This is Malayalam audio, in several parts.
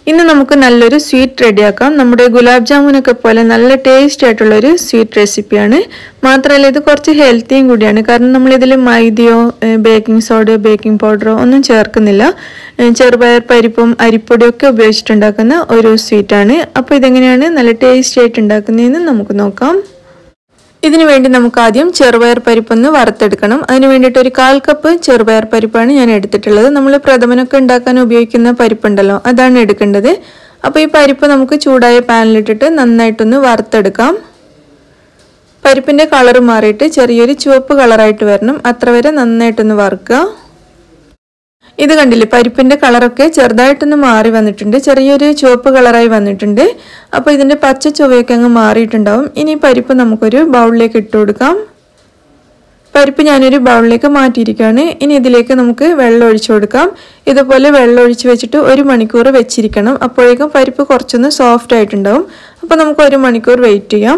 ഇന്ന് നമുക്ക് നല്ലൊരു സ്വീറ്റ് റെഡിയാക്കാം നമ്മുടെ ഗുലാബ് ജാമുനൊക്കെ പോലെ നല്ല ടേസ്റ്റ് ആയിട്ടുള്ള ഒരു സ്വീറ്റ് റെസിപ്പിയാണ് മാത്രമല്ല ഇത് കുറച്ച് ഹെൽത്തിയും കൂടിയാണ് കാരണം നമ്മൾ ഇതിൽ മൈദയോ ബേക്കിംഗ് സോഡയോ ബേക്കിംഗ് പൗഡറോ ഒന്നും ചേർക്കുന്നില്ല ഏഹ് ചെറുപയർ പരിപ്പും അരിപ്പൊടിയും ഒക്കെ ഉപയോഗിച്ചിട്ടുണ്ടാക്കുന്ന ഒരു സ്വീറ്റാണ് അപ്പോൾ ഇതെങ്ങനെയാണ് നല്ല ടേസ്റ്റി ആയിട്ട് ഉണ്ടാക്കുന്നതെന്ന് നമുക്ക് നോക്കാം ഇതിനു വേണ്ടി നമുക്ക് ആദ്യം ചെറുപയർ പരിപ്പൊന്ന് വറുത്തെടുക്കണം അതിന് വേണ്ടിയിട്ട് ഒരു കാൽ കപ്പ് ചെറുപയർ പരിപ്പാണ് ഞാൻ എടുത്തിട്ടുള്ളത് നമ്മൾ പ്രഥമനൊക്കെ ഉണ്ടാക്കാൻ ഉപയോഗിക്കുന്ന പരിപ്പുണ്ടല്ലോ അതാണ് എടുക്കേണ്ടത് അപ്പോൾ ഈ പരിപ്പ് നമുക്ക് ചൂടായ പാനിലിട്ടിട്ട് നന്നായിട്ടൊന്ന് വറുത്തെടുക്കാം പരിപ്പിൻ്റെ കളർ മാറിയിട്ട് ചെറിയൊരു ചുവപ്പ് കളറായിട്ട് വരണം അത്ര വരെ നന്നായിട്ടൊന്ന് വറുക്കുക ഇത് കണ്ടില്ലേ പരിപ്പിന്റെ കളറൊക്കെ ചെറുതായിട്ടൊന്ന് മാറി വന്നിട്ടുണ്ട് ചെറിയൊരു ചുവപ്പ് കളറായി വന്നിട്ടുണ്ട് അപ്പോൾ ഇതിന്റെ പച്ച ചുവയൊക്കെ അങ്ങ് മാറിയിട്ടുണ്ടാവും ഇനി പരിപ്പ് നമുക്കൊരു ബൗളിലേക്ക് ഇട്ട് കൊടുക്കാം പരിപ്പ് ഞാനൊരു ബൗളിലേക്ക് മാറ്റിയിരിക്കുകയാണ് ഇനി ഇതിലേക്ക് നമുക്ക് വെള്ളം ഒഴിച്ചു കൊടുക്കാം ഇതുപോലെ വെള്ളം ഒഴിച്ച് വെച്ചിട്ട് ഒരു മണിക്കൂർ വെച്ചിരിക്കണം അപ്പോഴേക്കും പരിപ്പ് കുറച്ചൊന്ന് സോഫ്റ്റ് ആയിട്ടുണ്ടാവും അപ്പോൾ നമുക്ക് ഒരു മണിക്കൂർ വെയിറ്റ് ചെയ്യാം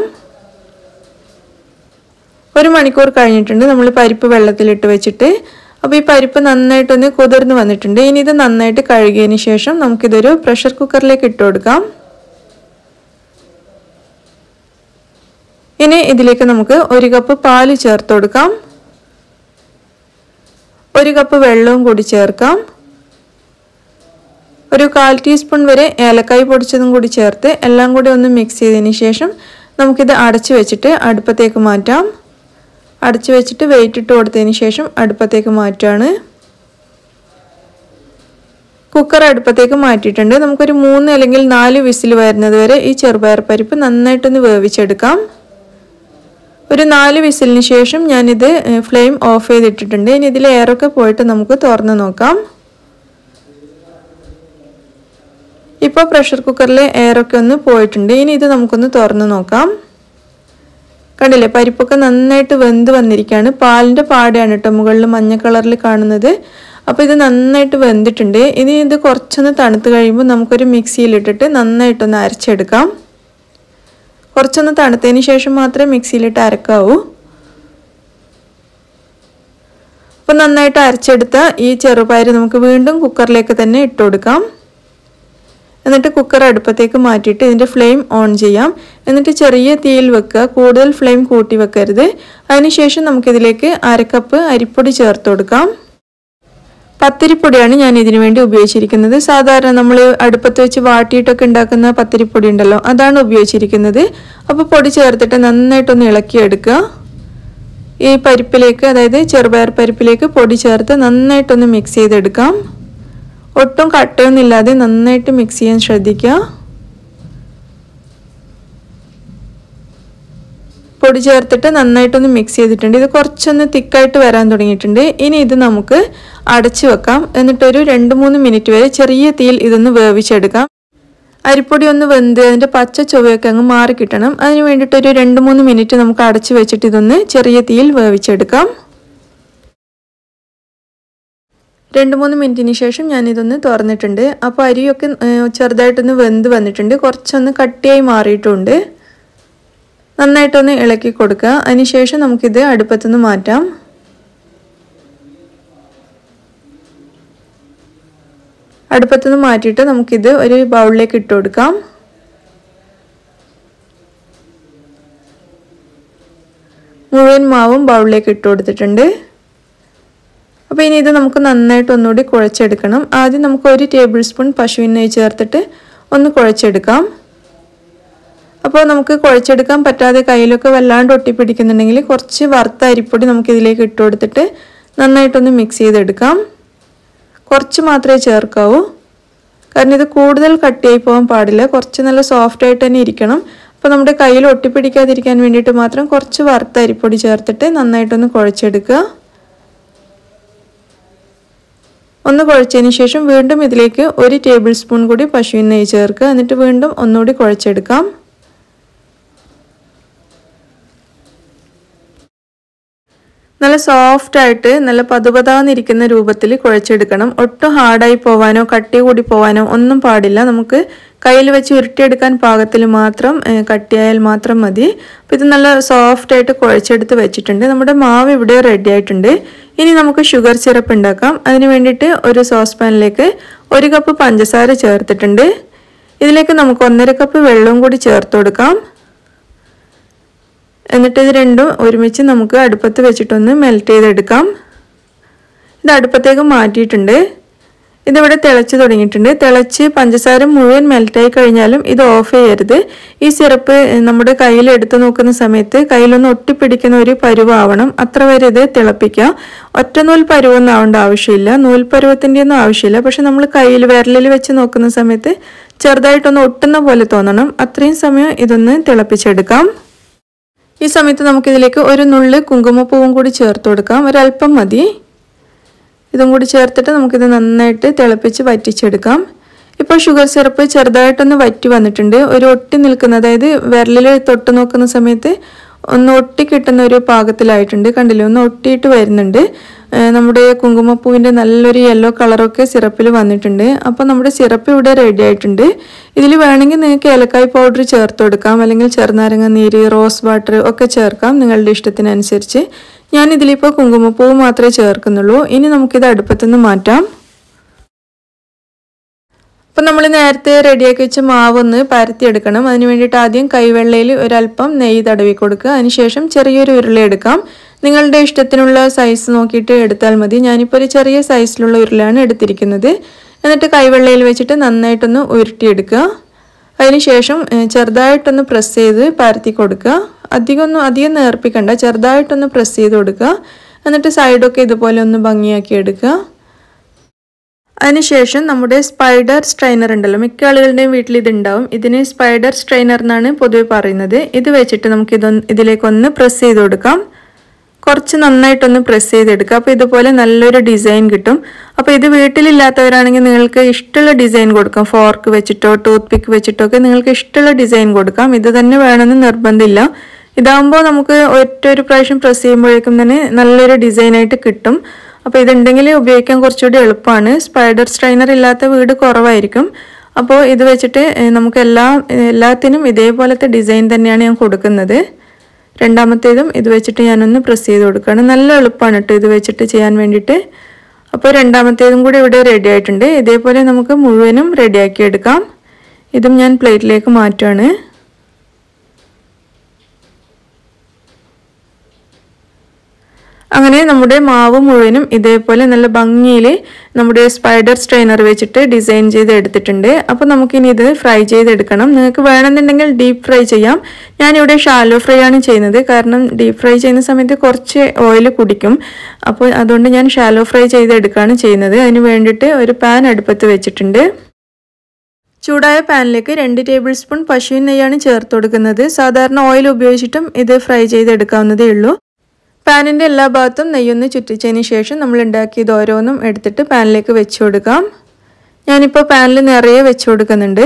ഒരു മണിക്കൂർ കഴിഞ്ഞിട്ടുണ്ട് നമ്മൾ പരിപ്പ് വെള്ളത്തിലിട്ട് വെച്ചിട്ട് അപ്പോൾ ഈ പരിപ്പ് നന്നായിട്ടൊന്ന് കുതിർന്ന് വന്നിട്ടുണ്ട് ഇനി ഇത് നന്നായിട്ട് കഴുകിയതിന് ശേഷം നമുക്കിതൊരു പ്രഷർ കുക്കറിലേക്ക് ഇട്ട് കൊടുക്കാം ഇനി ഇതിലേക്ക് നമുക്ക് ഒരു കപ്പ് പാല് ചേർത്ത് കൊടുക്കാം ഒരു കപ്പ് വെള്ളവും കൂടി ചേർക്കാം ഒരു കാൽ ടീസ്പൂൺ വരെ ഏലക്കായ് പൊടിച്ചതും കൂടി ചേർത്ത് എല്ലാം കൂടി ഒന്ന് മിക്സ് ചെയ്തതിന് ശേഷം നമുക്കിത് അടച്ചു വെച്ചിട്ട് അടുപ്പത്തേക്ക് മാറ്റാം അടച്ചു വെച്ചിട്ട് വെയിറ്റ് ഇട്ട് കൊടുത്തതിന് ശേഷം അടുപ്പത്തേക്ക് മാറ്റുകയാണ് കുക്കർ അടുപ്പത്തേക്ക് മാറ്റിയിട്ടുണ്ട് നമുക്കൊരു മൂന്ന് അല്ലെങ്കിൽ നാല് വിസിൽ വരുന്നത് വരെ ഈ ചെറുപയർ പരിപ്പ് നന്നായിട്ടൊന്ന് വേവിച്ചെടുക്കാം ഒരു നാല് വിസിലിന് ശേഷം ഞാനിത് ഫ്ലെയിം ഓഫ് ചെയ്തിട്ടിട്ടുണ്ട് ഇനി ഇതിൽ എയറൊക്കെ പോയിട്ട് നമുക്ക് തുറന്ന് നോക്കാം ഇപ്പോൾ പ്രഷർ കുക്കറിലെ എയറൊക്കെ ഒന്ന് പോയിട്ടുണ്ട് ഇനി ഇത് നമുക്കൊന്ന് തുറന്ന് നോക്കാം കണ്ടില്ലേ പരിപ്പൊക്കെ നന്നായിട്ട് വെന്ത് വന്നിരിക്കുകയാണ് പാലിൻ്റെ പാടയാണ് കേട്ടോ മുകളിൽ മഞ്ഞ കളറിൽ കാണുന്നത് അപ്പോൾ ഇത് നന്നായിട്ട് വെന്തിട്ടുണ്ട് ഇനി ഇത് കുറച്ചൊന്ന് തണുത്ത് കഴിയുമ്പോൾ നമുക്കൊരു മിക്സിയിലിട്ടിട്ട് നന്നായിട്ടൊന്ന് അരച്ചെടുക്കാം കുറച്ചൊന്ന് തണുത്തതിന് ശേഷം മാത്രമേ മിക്സിയിലിട്ട് അരക്കാവൂ അപ്പോൾ നന്നായിട്ട് അരച്ചെടുത്ത ഈ ചെറുപയർ നമുക്ക് വീണ്ടും കുക്കറിലേക്ക് തന്നെ ഇട്ട് കൊടുക്കാം എന്നിട്ട് കുക്കർ അടുപ്പത്തേക്ക് മാറ്റിയിട്ട് ഇതിൻ്റെ ഫ്ലെയിം ഓൺ ചെയ്യാം എന്നിട്ട് ചെറിയ തീയിൽ വെക്കുക കൂടുതൽ ഫ്ലെയിം കൂട്ടി വെക്കരുത് അതിനുശേഷം നമുക്കിതിലേക്ക് അരക്കപ്പ് അരിപ്പൊടി ചേർത്ത് കൊടുക്കാം പത്തിരിപ്പൊടിയാണ് ഞാൻ ഇതിനു വേണ്ടി ഉപയോഗിച്ചിരിക്കുന്നത് സാധാരണ നമ്മൾ അടുപ്പത്ത് വെച്ച് വാട്ടിയിട്ടൊക്കെ ഉണ്ടാക്കുന്ന പത്തിരിപ്പൊടി ഉണ്ടല്ലോ അതാണ് ഉപയോഗിച്ചിരിക്കുന്നത് അപ്പോൾ പൊടി ചേർത്തിട്ട് നന്നായിട്ടൊന്ന് ഇളക്കിയെടുക്കുക ഈ പരിപ്പിലേക്ക് അതായത് ചെറുപയർ പരിപ്പിലേക്ക് പൊടി ചേർത്ത് നന്നായിട്ടൊന്ന് മിക്സ് ചെയ്തെടുക്കാം ഒട്ടും കട്ടയൊന്നുമില്ലാതെ നന്നായിട്ട് മിക്സ് ചെയ്യാൻ ശ്രദ്ധിക്കുക പൊടി ചേർത്തിട്ട് നന്നായിട്ടൊന്ന് മിക്സ് ചെയ്തിട്ടുണ്ട് ഇത് കുറച്ചൊന്ന് തിക്കായിട്ട് വരാൻ തുടങ്ങിയിട്ടുണ്ട് ഇനി ഇത് നമുക്ക് അടച്ചു വെക്കാം എന്നിട്ടൊരു രണ്ട് മൂന്ന് മിനിറ്റ് വരെ ചെറിയ തീയിൽ ഇതൊന്ന് വേവിച്ചെടുക്കാം അരിപ്പൊടി ഒന്ന് വെന്ത് അതിൻ്റെ പച്ച ചുവയൊക്കെ അങ്ങ് മാറി കിട്ടണം അതിന് വേണ്ടിയിട്ട് ഒരു രണ്ട് മൂന്ന് മിനിറ്റ് നമുക്ക് അടച്ചു വെച്ചിട്ട് ഇതൊന്ന് ചെറിയ തീയിൽ വേവിച്ചെടുക്കാം രണ്ട് മൂന്ന് മിനിറ്റിന് ശേഷം ഞാനിതൊന്ന് തുറന്നിട്ടുണ്ട് അപ്പോൾ അരിയൊക്കെ ചെറുതായിട്ടൊന്ന് വെന്ത് വന്നിട്ടുണ്ട് കുറച്ചൊന്ന് കട്ടിയായി മാറിയിട്ടുണ്ട് നന്നായിട്ടൊന്ന് ഇളക്കി കൊടുക്കുക അതിനുശേഷം നമുക്കിത് അടുപ്പത്തുനിന്ന് മാറ്റാം അടുപ്പത്തുനിന്ന് മാറ്റിയിട്ട് നമുക്കിത് ഒരു ബൗളിലേക്ക് ഇട്ട് കൊടുക്കാം മുഴുവൻ മാവും ബൗളിലേക്ക് ഇട്ട് കൊടുത്തിട്ടുണ്ട് അപ്പോൾ ഇനി ഇത് നമുക്ക് നന്നായിട്ട് ഒന്നുകൂടി കുഴച്ചെടുക്കണം ആദ്യം നമുക്ക് ഒരു ടേബിൾ സ്പൂൺ പശുവിൻ നെയ്യ് ചേർത്തിട്ട് ഒന്ന് കുഴച്ചെടുക്കാം അപ്പോൾ നമുക്ക് കുഴച്ചെടുക്കാൻ പറ്റാതെ കയ്യിലൊക്കെ വല്ലാണ്ട് ഒട്ടിപ്പിടിക്കുന്നുണ്ടെങ്കിൽ കുറച്ച് വറുത്ത അരിപ്പൊടി നമുക്ക് ഇതിലേക്ക് ഇട്ട് കൊടുത്തിട്ട് നന്നായിട്ടൊന്ന് മിക്സ് ചെയ്തെടുക്കാം കുറച്ച് മാത്രമേ ചേർക്കാവൂ കാരണം ഇത് കൂടുതൽ കട്ടിയായി പോകാൻ പാടില്ല കുറച്ച് നല്ല സോഫ്റ്റ് ആയിട്ട് തന്നെ ഇരിക്കണം അപ്പോൾ നമ്മുടെ കയ്യിൽ ഒട്ടിപ്പിടിക്കാതിരിക്കാൻ വേണ്ടിയിട്ട് മാത്രം കുറച്ച് വറുത്ത അരിപ്പൊടി ചേർത്തിട്ട് നന്നായിട്ടൊന്ന് കുഴച്ചെടുക്കുക ഒന്ന് കുഴച്ചതിന് ശേഷം വീണ്ടും ഇതിലേക്ക് ഒരു ടേബിൾ സ്പൂൺ കൂടി പശുവിൻ നെയ്യ് ചേർക്കുക എന്നിട്ട് വീണ്ടും ഒന്നുകൂടി കുഴച്ചെടുക്കാം നല്ല സോഫ്റ്റ് ആയിട്ട് നല്ല പതുപതാന്നിരിക്കുന്ന രൂപത്തിൽ കുഴച്ചെടുക്കണം ഒട്ടും ഹാർഡായി പോവാനോ കട്ടി കൂടി പോവാനോ ഒന്നും പാടില്ല നമുക്ക് കയ്യിൽ വെച്ച് ഉരുട്ടിയെടുക്കാൻ പാകത്തിൽ മാത്രം കട്ടിയായാൽ മാത്രം മതി അപ്പോൾ ഇത് നല്ല സോഫ്റ്റ് ആയിട്ട് കുഴച്ചെടുത്ത് വെച്ചിട്ടുണ്ട് നമ്മുടെ മാവ് ഇവിടെ റെഡി ആയിട്ടുണ്ട് ഇനി നമുക്ക് ഷുഗർ സിറപ്പ് ഉണ്ടാക്കാം അതിന് വേണ്ടിയിട്ട് ഒരു സോസ് പാനിലേക്ക് ഒരു കപ്പ് പഞ്ചസാര ചേർത്തിട്ടുണ്ട് ഇതിലേക്ക് നമുക്ക് ഒന്നര കപ്പ് വെള്ളവും കൂടി ചേർത്ത് കൊടുക്കാം എന്നിട്ട് ഇത് രണ്ടും ഒരുമിച്ച് നമുക്ക് അടുപ്പത്ത് വെച്ചിട്ടൊന്ന് മെൽറ്റ് ചെയ്തെടുക്കാം ഇത് അടുപ്പത്തേക്ക് മാറ്റിയിട്ടുണ്ട് ഇതിവിടെ തിളച്ച് തുടങ്ങിയിട്ടുണ്ട് തിളച്ച് പഞ്ചസാര മുഴുവൻ മെൽറ്റായി കഴിഞ്ഞാലും ഇത് ഓഫ് ചെയ്യരുത് ഈ സിറപ്പ് നമ്മുടെ കയ്യിൽ എടുത്തു നോക്കുന്ന സമയത്ത് കയ്യിലൊന്ന് ഒട്ടിപ്പിടിക്കുന്ന ഒരു പരുവാവണം അത്ര വരെ ഇത് തിളപ്പിക്കുക ഒറ്റ നൂൽ പരുവൊന്നും ആവേണ്ട ആവശ്യമില്ല നൂൽ പരുവത്തിൻ്റെ ഒന്നും ആവശ്യമില്ല പക്ഷെ നമ്മൾ കയ്യിൽ വിരലിൽ വെച്ച് നോക്കുന്ന സമയത്ത് ചെറുതായിട്ടൊന്ന് ഒട്ടുന്ന പോലെ തോന്നണം അത്രയും സമയം ഇതൊന്ന് തിളപ്പിച്ചെടുക്കാം ഈ സമയത്ത് നമുക്കിതിലേക്ക് ഒരു നുള്ള് കുങ്കുമപ്പൂവും കൂടി ചേർത്ത് കൊടുക്കാം ഒരല്പം മതി ഇതും കൂടി ചേർത്തിട്ട് നമുക്കിത് നന്നായിട്ട് തിളപ്പിച്ച് വറ്റിച്ചെടുക്കാം ഇപ്പോൾ ഷുഗർ സിറപ്പ് ചെറുതായിട്ടൊന്ന് വറ്റി വന്നിട്ടുണ്ട് ഒരു ഒട്ടി നിൽക്കുന്ന അതായത് വിരലിൽ തൊട്ട് നോക്കുന്ന സമയത്ത് ഒന്ന് ഒട്ടി കിട്ടുന്ന ഒരു പാകത്തിലായിട്ടുണ്ട് കണ്ടില്ലേ ഒന്ന് ഒട്ടിയിട്ട് വരുന്നുണ്ട് നമ്മുടെ കുങ്കുമപ്പൂവിൻ്റെ നല്ലൊരു യെല്ലോ കളറൊക്കെ സിറപ്പിൽ വന്നിട്ടുണ്ട് അപ്പോൾ നമ്മുടെ സിറപ്പ് ഇവിടെ റെഡി ആയിട്ടുണ്ട് ഇതിൽ വേണമെങ്കിൽ നിങ്ങൾക്ക് ഏലക്കായ് പൗഡർ ചേർത്ത് കൊടുക്കാം അല്ലെങ്കിൽ ചെറുനാരങ്ങ നീര് റോസ് വാട്ടർ ഒക്കെ ചേർക്കാം നിങ്ങളുടെ ഇഷ്ടത്തിനനുസരിച്ച് ഞാൻ ഇതിലിപ്പോൾ കുങ്കുമപ്പൂവ് മാത്രമേ ചേർക്കുന്നുള്ളൂ ഇനി നമുക്കിത് അടുപ്പത്തുനിന്ന് മാറ്റാം അപ്പം നമ്മൾ നേരത്തെ റെഡിയാക്കി വെച്ച മാവ് ഒന്ന് പരത്തിയെടുക്കണം അതിന് വേണ്ടിയിട്ട് ആദ്യം കൈവെള്ളയിൽ ഒരല്പം നെയ്യ് തടവി കൊടുക്കുക അതിനുശേഷം ചെറിയൊരു ഉരുള എടുക്കാം നിങ്ങളുടെ ഇഷ്ടത്തിനുള്ള സൈസ് നോക്കിയിട്ട് എടുത്താൽ മതി ഞാനിപ്പോൾ ഒരു ചെറിയ സൈസിലുള്ള ഉരുളയാണ് എടുത്തിരിക്കുന്നത് എന്നിട്ട് കൈവെള്ളയിൽ വെച്ചിട്ട് നന്നായിട്ടൊന്ന് ഉരുട്ടിയെടുക്കുക അതിനുശേഷം ചെറുതായിട്ടൊന്ന് പ്രസ് ചെയ്ത് പരത്തി കൊടുക്കുക അധികമൊന്നും അധികം നേർപ്പിക്കണ്ട ചെറുതായിട്ടൊന്ന് പ്രസ് ചെയ്ത് കൊടുക്കുക എന്നിട്ട് സൈഡൊക്കെ ഇതുപോലെ ഒന്ന് ഭംഗിയാക്കി എടുക്കുക അതിനുശേഷം നമ്മുടെ സ്പൈഡർ സ്ട്രൈനർ ഉണ്ടല്ലോ മിക്ക ആളുകളുടെയും വീട്ടിൽ ഇതുണ്ടാവും ഇതിന് സ്പൈഡർ സ്ട്രൈനർ എന്നാണ് പൊതുവെ പറയുന്നത് ഇത് വെച്ചിട്ട് നമുക്ക് ഇതൊന്ന് ഇതിലേക്കൊന്ന് പ്രസ് ചെയ്ത് കൊടുക്കാം കുറച്ച് നന്നായിട്ടൊന്ന് പ്രസ് ചെയ്തെടുക്കുക അപ്പോൾ ഇതുപോലെ നല്ലൊരു ഡിസൈൻ കിട്ടും അപ്പോൾ ഇത് വീട്ടിലില്ലാത്തവരാണെങ്കിൽ നിങ്ങൾക്ക് ഇഷ്ടമുള്ള ഡിസൈൻ കൊടുക്കാം ഫോർക്ക് വെച്ചിട്ടോ ടൂത്ത് പിക്ക് വെച്ചിട്ടോ ഒക്കെ നിങ്ങൾക്ക് ഇഷ്ടമുള്ള ഡിസൈൻ കൊടുക്കാം ഇത് തന്നെ വേണമെന്ന് നിർബന്ധമില്ല ഇതാകുമ്പോൾ നമുക്ക് ഒറ്റ ഒരു പ്രാവശ്യം പ്രസ് ചെയ്യുമ്പോഴേക്കും തന്നെ നല്ലൊരു ഡിസൈനായിട്ട് കിട്ടും അപ്പോൾ ഇതുണ്ടെങ്കിൽ ഉപയോഗിക്കാൻ കുറച്ചുകൂടി എളുപ്പമാണ് സ്പൈഡർ സ്ട്രൈനർ ഇല്ലാത്ത വീട് കുറവായിരിക്കും അപ്പോൾ ഇത് വെച്ചിട്ട് നമുക്ക് എല്ലാ എല്ലാത്തിനും ഇതേപോലത്തെ ഡിസൈൻ തന്നെയാണ് ഞാൻ കൊടുക്കുന്നത് രണ്ടാമത്തേതും ഇത് വെച്ചിട്ട് ഞാനൊന്ന് പ്രസ് ചെയ്ത് കൊടുക്കുകയാണ് നല്ല എളുപ്പമാണ് കേട്ടോ ഇത് വെച്ചിട്ട് ചെയ്യാൻ വേണ്ടിയിട്ട് അപ്പോൾ രണ്ടാമത്തേതും കൂടി ഇവിടെ റെഡി ആയിട്ടുണ്ട് ഇതേപോലെ നമുക്ക് മുഴുവനും റെഡിയാക്കി എടുക്കാം ഇതും ഞാൻ പ്ലേറ്റിലേക്ക് മാറ്റുകയാണ് അങ്ങനെ നമ്മുടെ മാവ് മുഴുവനും ഇതേപോലെ നല്ല ഭംഗിയിൽ നമ്മുടെ സ്പൈഡർ സ്ട്രെയിനർ വെച്ചിട്ട് ഡിസൈൻ ചെയ്ത് എടുത്തിട്ടുണ്ട് അപ്പോൾ നമുക്കിനി ഇത് ഫ്രൈ ചെയ്തെടുക്കണം നിങ്ങൾക്ക് വേണമെന്നുണ്ടെങ്കിൽ ഡീപ്പ് ഫ്രൈ ചെയ്യാം ഞാനിവിടെ ഷാലോ ഫ്രൈ ആണ് ചെയ്യുന്നത് കാരണം ഡീപ്പ് ഫ്രൈ ചെയ്യുന്ന സമയത്ത് കുറച്ച് ഓയിൽ കുടിക്കും അപ്പോൾ അതുകൊണ്ട് ഞാൻ ഷാലോ ഫ്രൈ ചെയ്തെടുക്കുകയാണ് ചെയ്യുന്നത് അതിന് വേണ്ടിയിട്ട് ഒരു പാൻ അടുപ്പത്ത് വെച്ചിട്ടുണ്ട് ചൂടായ പാനിലേക്ക് രണ്ട് ടേബിൾ സ്പൂൺ പശുവിൻ നെയ്യാണ് ചേർത്ത് കൊടുക്കുന്നത് സാധാരണ ഓയിൽ ഉപയോഗിച്ചിട്ടും ഇത് ഫ്രൈ ചെയ്തെടുക്കാവുന്നതേ ഉള്ളൂ പാനിൻ്റെ എല്ലാ ഭാഗത്തും നെയ്യൊന്ന് ചുറ്റിച്ചതിന് ശേഷം നമ്മൾ ഉണ്ടാക്കിയത് ഓരോന്നും എടുത്തിട്ട് പാനിലേക്ക് വെച്ച് കൊടുക്കാം ഞാനിപ്പോൾ പാനിൽ നിറയെ വെച്ച് കൊടുക്കുന്നുണ്ട്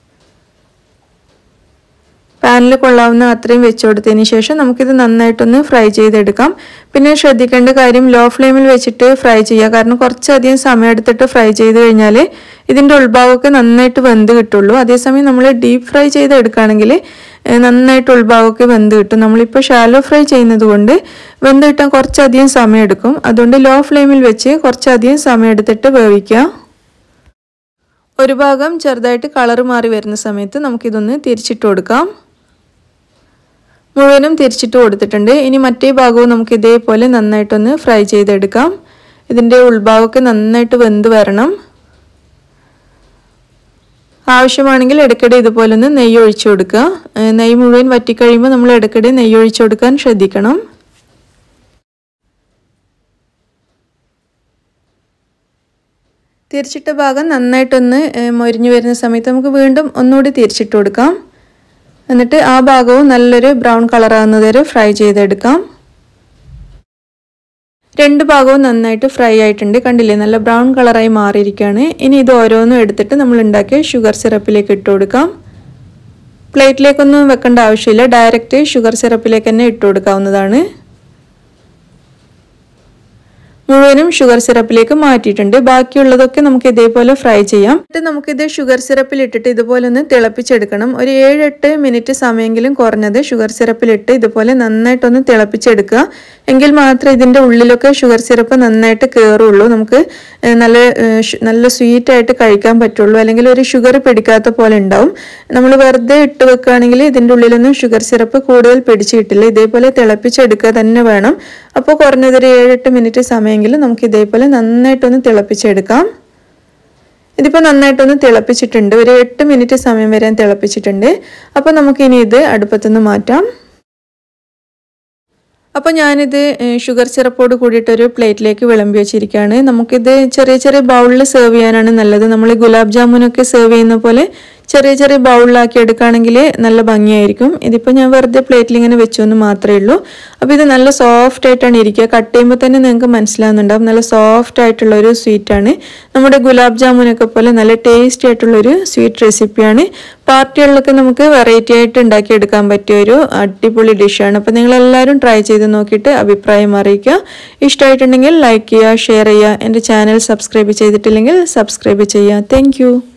പാനിൽ കൊള്ളാവുന്ന അത്രയും വെച്ച് കൊടുത്തതിന് ശേഷം നമുക്കിത് നന്നായിട്ടൊന്ന് ഫ്രൈ ചെയ്തെടുക്കാം പിന്നെ ശ്രദ്ധിക്കേണ്ട കാര്യം ലോ ഫ്ലെയിമിൽ വെച്ചിട്ട് ഫ്രൈ ചെയ്യുക കാരണം കുറച്ചധികം സമയം എടുത്തിട്ട് ഫ്രൈ ചെയ്ത് കഴിഞ്ഞാൽ ഇതിൻ്റെ ഉൾഭാഗമൊക്കെ നന്നായിട്ട് വെന്ത് കിട്ടുള്ളൂ അതേസമയം നമ്മൾ ഡീപ്പ് ഫ്രൈ ചെയ്തെടുക്കുകയാണെങ്കിൽ നന്നായിട്ട് ഉൾഭാഗമൊക്കെ വെന്ത് കിട്ടും നമ്മളിപ്പോൾ ഷാലോ ഫ്രൈ ചെയ്യുന്നത് കൊണ്ട് വെന്ത് കിട്ടാൻ കുറച്ചധികം സമയം എടുക്കും അതുകൊണ്ട് ലോ ഫ്ലെയിമിൽ വെച്ച് കുറച്ചധികം സമയം എടുത്തിട്ട് വേവിക്കുക ഒരു ഭാഗം ചെറുതായിട്ട് കളർ മാറി വരുന്ന സമയത്ത് നമുക്കിതൊന്ന് തിരിച്ചിട്ട് കൊടുക്കാം മുഴുവനും തിരിച്ചിട്ട് കൊടുത്തിട്ടുണ്ട് ഇനി മറ്റേ ഭാഗവും നമുക്ക് ഇതേപോലെ നന്നായിട്ടൊന്ന് ഫ്രൈ ചെയ്തെടുക്കാം ഇതിൻ്റെ ഉൾഭാഗമൊക്കെ നന്നായിട്ട് വെന്ത് വരണം ആവശ്യമാണെങ്കിൽ ഇടയ്ക്കിടെ ഇതുപോലെ ഒന്ന് നെയ്യ് ഒഴിച്ചു കൊടുക്കുക നെയ്യ് മുഴുവൻ വറ്റിക്കഴിയുമ്പോൾ നമ്മൾ ഇടയ്ക്കിടെ നെയ്യ് ഒഴിച്ചു കൊടുക്കാൻ ശ്രദ്ധിക്കണം തിരിച്ചിട്ട ഭാഗം നന്നായിട്ടൊന്ന് മൊരിഞ്ഞു വരുന്ന സമയത്ത് നമുക്ക് വീണ്ടും ഒന്നുകൂടി തിരിച്ചിട്ട് കൊടുക്കാം എന്നിട്ട് ആ ഭാഗവും നല്ലൊരു ബ്രൗൺ കളറാകുന്നത് വരെ ഫ്രൈ ചെയ്തെടുക്കാം രണ്ട് ഭാഗവും നന്നായിട്ട് ഫ്രൈ ആയിട്ടുണ്ട് കണ്ടില്ലേ നല്ല ബ്രൗൺ കളറായി മാറിയിരിക്കുകയാണ് ഇനി ഇത് ഓരോന്നും എടുത്തിട്ട് നമ്മൾ ഉണ്ടാക്കിയ ഷുഗർ സിറപ്പിലേക്ക് ഇട്ട് കൊടുക്കാം പ്ലേറ്റിലേക്കൊന്നും വെക്കേണ്ട ആവശ്യമില്ല ഡയറക്റ്റ് ഷുഗർ സിറപ്പിലേക്ക് തന്നെ ഇട്ട് കൊടുക്കാവുന്നതാണ് മുഴുവനും ഷുഗർ സിറപ്പിലേക്ക് മാറ്റിയിട്ടുണ്ട് ബാക്കിയുള്ളതൊക്കെ നമുക്ക് ഇതേപോലെ ഫ്രൈ ചെയ്യാം എന്നിട്ട് നമുക്കിത് ഷുഗർ സിറപ്പിൽ ഇട്ടിട്ട് ഇതുപോലെ ഒന്ന് തിളപ്പിച്ചെടുക്കണം ഒരു ഏഴ് എട്ട് മിനിറ്റ് സമയമെങ്കിലും കുറഞ്ഞത് ഷുഗർ സിറപ്പിലിട്ട് ഇതുപോലെ നന്നായിട്ടൊന്ന് തിളപ്പിച്ചെടുക്കുക എങ്കിൽ മാത്രമേ ഇതിൻ്റെ ഉള്ളിലൊക്കെ ഷുഗർ സിറപ്പ് നന്നായിട്ട് കയറുള്ളൂ നമുക്ക് ഏഹ്, നല്ല ഏഹ്, ഷ്- നല്ല സ്വീറ്റ് ആയിട്ട് കഴിക്കാൻ പറ്റുള്ളൂ അല്ലെങ്കിൽ ഒരു ഷുഗർ പിടിക്കാത്ത പോലെ ഉണ്ടാവും നമ്മൾ വെറുതെ ഇട്ട് വെക്കുകയാണെങ്കിൽ ഇതിൻ്റെ ഉള്ളിലൊന്നും ഷുഗർ സിറപ്പ് കൂടുതൽ പിടിച്ച് കിട്ടില്ല ഇതേപോലെ തിളപ്പിച്ചെടുക്കുക തന്നെ വേണം അപ്പോൾ കുറഞ്ഞതൊരു ഏഴെട്ട് മിനിറ്റ് സമയമെങ്കിലും നമുക്ക് ഇതേപോലെ നന്നായിട്ടൊന്ന് തിളപ്പിച്ചെടുക്കാം ഇതിപ്പോൾ നന്നായിട്ടൊന്ന് തിളപ്പിച്ചിട്ടുണ്ട് ഒരു എട്ട് മിനിറ്റ് സമയം വരെ ഞാൻ തിളപ്പിച്ചിട്ടുണ്ട് അപ്പോൾ നമുക്കിനി ഇത് അടുപ്പത്തുനിന്ന് മാറ്റാം അപ്പോൾ ഞാനിത് ഏഹ്, ഷുഗർ സിറപ്പോട് കൂടിയിട്ടൊരു പ്ലേറ്റിലേക്ക് വിളമ്പി വെച്ചിരിക്കുകയാണ് നമുക്കിത് ചെറിയ ചെറിയ ബൗളിൽ സെർവ് ചെയ്യാനാണ് നല്ലത് നമ്മൾ ഗുലാബ് ജാമുനൊക്കെ സെർവ് ചെയ്യുന്ന പോലെ ചെറിയ ചെറിയ ബൗളിലാക്കി എടുക്കുകയാണെങ്കിൽ നല്ല ഭംഗിയായിരിക്കും ഇതിപ്പോൾ ഞാൻ വെറുതെ പ്ലേറ്റിൽ ഇങ്ങനെ വെച്ചു എന്ന് മാത്രമേ ഉള്ളൂ അപ്പോൾ ഇത് നല്ല സോഫ്റ്റ് ആയിട്ടാണ് ഇരിക്കുക കട്ട് ചെയ്യുമ്പോൾ തന്നെ നിങ്ങൾക്ക് മനസ്സിലാവുന്നുണ്ടാവും നല്ല സോഫ്റ്റ് ആയിട്ടുള്ള ഒരു സ്വീറ്റാണ് നമ്മുടെ ഗുലാബ് ജാമുനൊക്കെ പോലെ നല്ല ടേസ്റ്റി ആയിട്ടുള്ളൊരു സ്വീറ്റ് റെസിപ്പിയാണ് പാർട്ടികളിലൊക്കെ നമുക്ക് വെറൈറ്റി ആയിട്ട് ഉണ്ടാക്കിയെടുക്കാൻ പറ്റിയ ഒരു അടിപൊളി ഡിഷാണ് അപ്പോൾ നിങ്ങളെല്ലാവരും ട്രൈ ചെയ്ത് നോക്കിയിട്ട് അഭിപ്രായം അറിയിക്കുക ഇഷ്ടമായിട്ടുണ്ടെങ്കിൽ ലൈക്ക് ചെയ്യുക ഷെയർ ചെയ്യുക എൻ്റെ ചാനൽ സബ്സ്ക്രൈബ് ചെയ്തിട്ടില്ലെങ്കിൽ സബ്സ്ക്രൈബ് ചെയ്യുക താങ്ക്